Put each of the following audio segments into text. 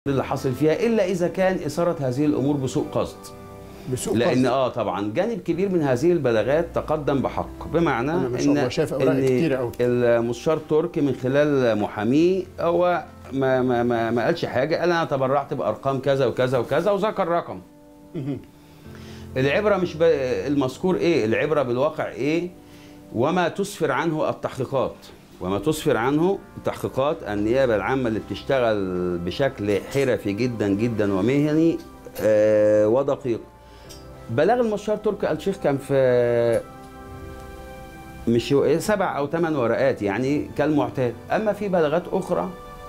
اللي حصل فيها الا اذا كان اثاره هذه الامور بسوء قصد بسوء لان قصد. اه طبعا جانب كبير من هذه البلاغات تقدم بحق بمعنى أنا ما شاء الله شايف أوراق كتيرة أوي. المستشار تركي من خلال محاميه هو ما ما ما, ما قالش حاجه قال انا تبرعت بارقام كذا وكذا وكذا وذكر رقم العبره مش ب... المذكور ايه العبره بالواقع ايه وما تسفر عنه التحقيقات وما تسفر عنه تحقيقات النيابه العامه اللي بتشتغل بشكل حرفي جدا جدا ومهني آه ودقيق بلاغ المستشار تركي آل الشيخ كان في مش سبع او ثمان ورقات يعني كالمعتاد اما في بلاغات اخرى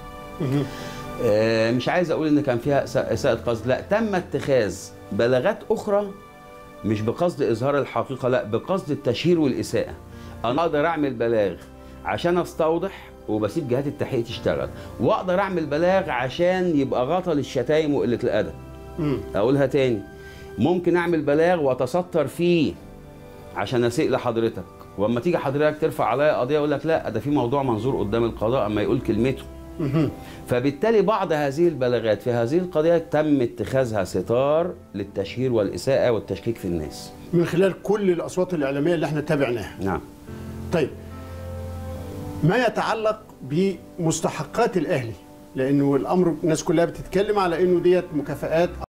آه، مش عايز اقول ان كان فيها إساءة- اساءة قصد لا تم اتخاذ بلاغات اخرى مش بقصد اظهار الحقيقه لا بقصد التشهير والاساءه انا اقدر اعمل بلاغ عشان استوضح وبسيب جهات التحقيق تشتغل واقدر اعمل بلاغ عشان يبقى غطى للشتايم وقله الادب مم. اقولها تاني ممكن اعمل بلاغ واتستر فيه عشان اسيء لحضرتك واما تيجي حضرتك ترفع عليا قضيه اقول لك لا ده في موضوع منظور قدام القضاء اما يقول كلمته مهم. فبالتالي بعض هذه البلاغات في هذه القضيه تم اتخاذها ستار للتشهير والاساءه والتشكيك في الناس من خلال كل الاصوات الاعلاميه اللي احنا تابعناها نعم طيب ما يتعلق بمستحقات الاهلي لانه الامر الناس كلها بتتكلم على انه ديت مكافآت